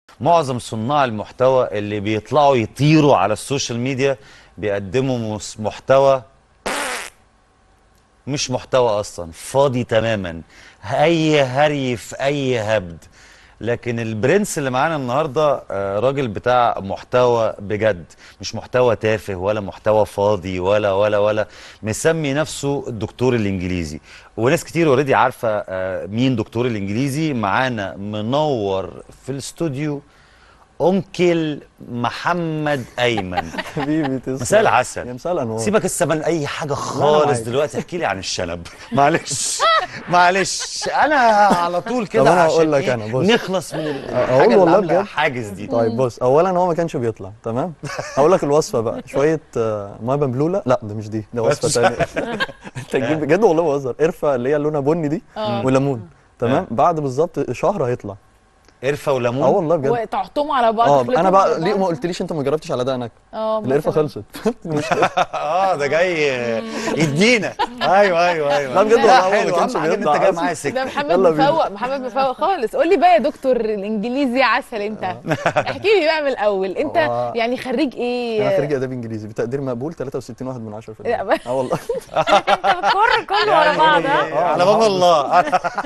معظم صناع المحتوى اللي بيطلعوا يطيروا على السوشيال ميديا بيقدموا مس- محتوى مش محتوى اصلا فاضي تماما اي هري في اي هبد لكن البرنس اللي معانا النهارده آه، راجل بتاع محتوى بجد مش محتوى تافه ولا محتوى فاضي ولا ولا ولا مسمي نفسه الدكتور الانجليزي وناس كتير اوريدي عارفه آه، مين دكتور الانجليزي معانا منور في الاستوديو انكل محمد ايمن حبيبي تسلم مساء العسل يا مساء الانوار سيبك السبن اي حاجه خالص معاك. دلوقتي احكي لي عن الشنب معلش معلش انا على طول كده طب أنا عشان هقول لك إيه؟ أنا، بص. نخلص من ال- أقول الحاجه اللي والله عامله بجد؟ حاجز دي طيب بص اولا هو ما كانش بيطلع تمام هقول لك الوصفه بقى شويه آه، ميه بمبلوله لا ده مش دي ده وصفه بس. ثانيه انت تجيب بجد والله بهزر قرفه اللي هي لونها بني دي اه وليمون تمام آه. بعد بالظبط شهر هيطلع قرفه وليمون اه والله بجد وتحطهم على بعض اه تخلطهم انا على بقى ليه بعض. ما قلتليش انت ما جربتش على دقنك اه القرفه مثلاً. خلصت اه ده جاي يدينا ايوه ايوه ايوه لا بجد والله هو ما حلو كانش اهم حاجه ان انت بيطلع جاي أصلاً. معايا ده سكه محمد يلا بينا. مفوق محمد مفوق خالص قول لي بقى يا دكتور الانجليزي عسل انت احكي لي بقى من الاول انت هو- يعني خريج ايه انا خريج اداب انجليزي بتقدير مقبول 63 واحد من 10 في لا، المية. اه والله بتكر كله ورا بعض ها على باب الله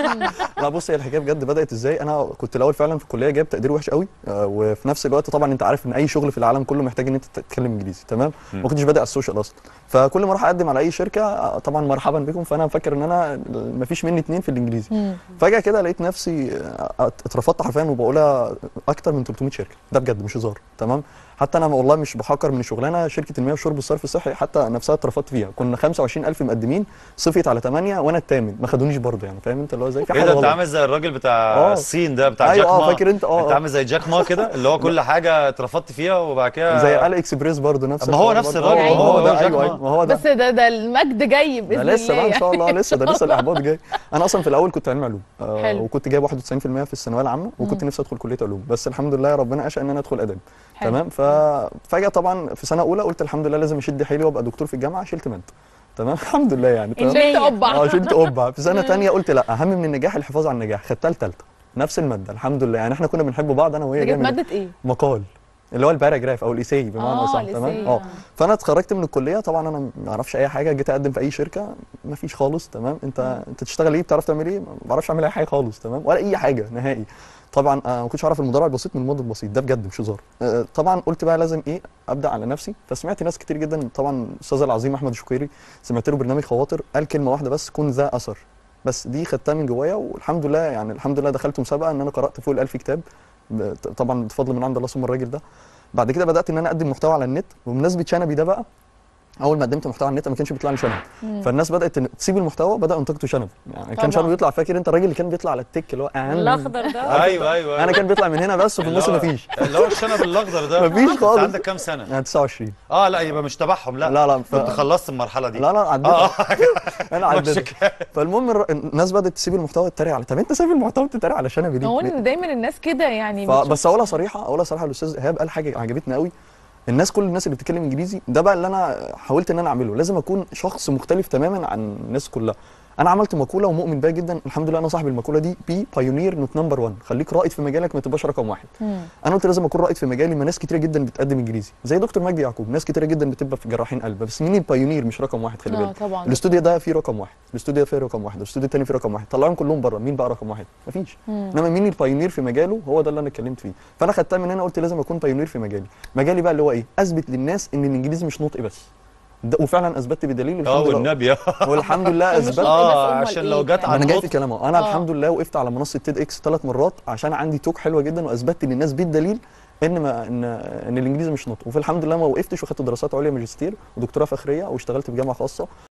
لا بص هي الحكايه بجد بدات ازاي انا كنت الاول فعلا في الكليه جايب تقدير وحش قوي آه، وفي نفس الوقت طبعا انت عارف ان اي شغل في العالم كله محتاج ان انت تتكلم انجليزي تمام ما كنتش بادئ على السوشيال اصلا فكل ما اروح اقدم على اي شركه آه، طبعا مرحبا بكم فانا فاكر ان انا ما فيش مني اتنين في الانجليزي مم. فجاه فجاه كده لقيت نفسي آه، اترفضت حرفيا وبقولها اكتر من 300 شركه ده بجد مش هزار تمام حتى انا والله مش بحكر من الشغلانه شركه المياه والشرب والصرف الصحي حتى نفسها اترفضت فيها كنا 25000 مقدمين صفيت على 8 وانا الثامن ما خدونيش برضه يعني فاهم انت اللي هو زي في ايه حاجه ده انت غلط. عامل زي الراجل بتاع آه. الصين ده بتاع أيوة، جاك آه، ما فاكر أنت؟ آه، انت آه. عامل زي جاك ما كده اللي هو كل حاجه اترفضت فيها وبعد كده زي علي اكسبريس برضه نفس ما هو الحوار نفس برضه. الراجل، آه، ما هو هو ده جاك ايوه ما. ايوه ما هو ده بس ده ده المجد جاي ده باذن لسه بقى ان الله شاء الله لسه ده لسه الاحباط جاي انا اصلا في الاول كنت علمي علوم آه حلو. وكنت جايب 91% في الثانويه العامه وكنت نفسي ادخل كليه علوم بس الحمد لله ربنا اشاء ان انا ادخل اداب حلو. تمام ففجاه طبعا في سنه اولى قلت الحمد لله لازم اشد حيلي وابقى دكتور في الجامعه شلت ماده تمام الحمد لله يعني تمام شلت قبعه اه شلت قبعه في سنه ثانيه قلت لا اهم من النجاح الحفاظ على النجاح خدتها الثالثه نفس الماده الحمد لله يعني احنا كنا بنحب بعض انا وهي دي كانت جامد ماده ايه؟ مقال اللي هو الباراجراف او الايساي بمعنى آه، صح الإيساي، تمام آه. اه فانا اتخرجت من الكليه طبعا انا ما اعرفش اي حاجه جيت اقدم في اي شركه ما فيش خالص تمام انت انت تشتغل ايه بتعرف تعمل ايه ما بعرفش اعمل اي حاجه خالص تمام ولا اي حاجه نهائي طبعا آه ما كنتش اعرف المضارع البسيط من الماضي البسيط ده بجد مش هزار آه طبعا قلت بقى لازم ايه ابدا على نفسي فسمعت ناس كتير جدا طبعا الاستاذ العظيم احمد الشقيري سمعت له برنامج خواطر قال كلمه واحده بس كن ذا اثر بس دي خدتها من جوايا والحمد لله يعني الحمد لله دخلت مسابقه ان انا قرات فوق ال 1000 كتاب ب- طبعا بفضل من عند الله ثم الراجل ده بعد كده بدات ان انا اقدم محتوى على النت وبمناسبه شنبي ده بقى اول ما قدمت محتوى على النت ما كانش بيطلع لي شنب فالناس بدات إن تسيب المحتوى بداوا ينتقدوا شنب يعني كان طبعاً. شنب يطلع فاكر انت الراجل اللي كان بيطلع على التك اللي هو أعم. الاخضر ده ايوه ايوه انا كان بيطلع من هنا بس وفي النص اللي هو- مفيش اللي هو الشنب الاخضر ده مفيش انت خالص. عندك كام سنه انا 29 اه لا يبقى مش تبعهم لا لا لا ف... كنت خلصت المرحله دي لا لا عديت اه انا مش عديت كده. فالمهم الر- الناس بدات تسيب المحتوى تتريق على طب انت سايب المحتوى تتريق على شنبي ليه؟ هو ليه؟ دايما الناس كده يعني ف- بس اقولها صريحه اقولها صريحه الاستاذ ايهاب قال حاجه عجبتني قوي الناس كل الناس اللي بتتكلم انجليزي ده بقى اللي انا حاولت ان انا اعمله لازم اكون شخص مختلف تماما عن الناس كلها انا عملت مقوله ومؤمن بيها جدا الحمد لله انا صاحب المقوله دي بي بايونير نوت نمبر 1 خليك رائد في مجالك ما تبقاش رقم واحد مم. انا قلت لازم اكون رائد في مجالي ما ناس كتيره جدا بتقدم انجليزي زي دكتور مجدي يعقوب ناس كتيره جدا بتبقى في جراحين قلب بس مين البايونير مش رقم واحد خلي اه بالك طبعا الاستوديو ده فيه رقم واحد الاستوديو ده فيه رقم واحد الاستوديو التاني فيه رقم واحد طلعهم كلهم بره مين بقى رقم واحد مفيش مم. انما مين البايونير في مجاله هو ده اللي انا اتكلمت فيه فانا خدتها من هنا قلت لازم اكون بايونير في مجالي مجالي بقى اللي هو ايه اثبت للناس ان الانجليزي مش نطق بس ده وفعلا اثبت بدليل اه الحمد لله والنبي اه والحمد لله ومش اثبت نطق اه بس أمال عشان إيه؟ لو جت يعني على انا جاي في النطق الكلام اهو انا آه. الحمد لله وقفت على منصه تيد اكس ثلاث مرات عشان عندي توك حلوه جدا واثبتت للناس بالدليل ان ما ان ان الانجليزي مش نطق وفي الحمد لله ما وقفتش وخدت دراسات عليا ماجستير ودكتوراه فخريه واشتغلت في جامعه خاصه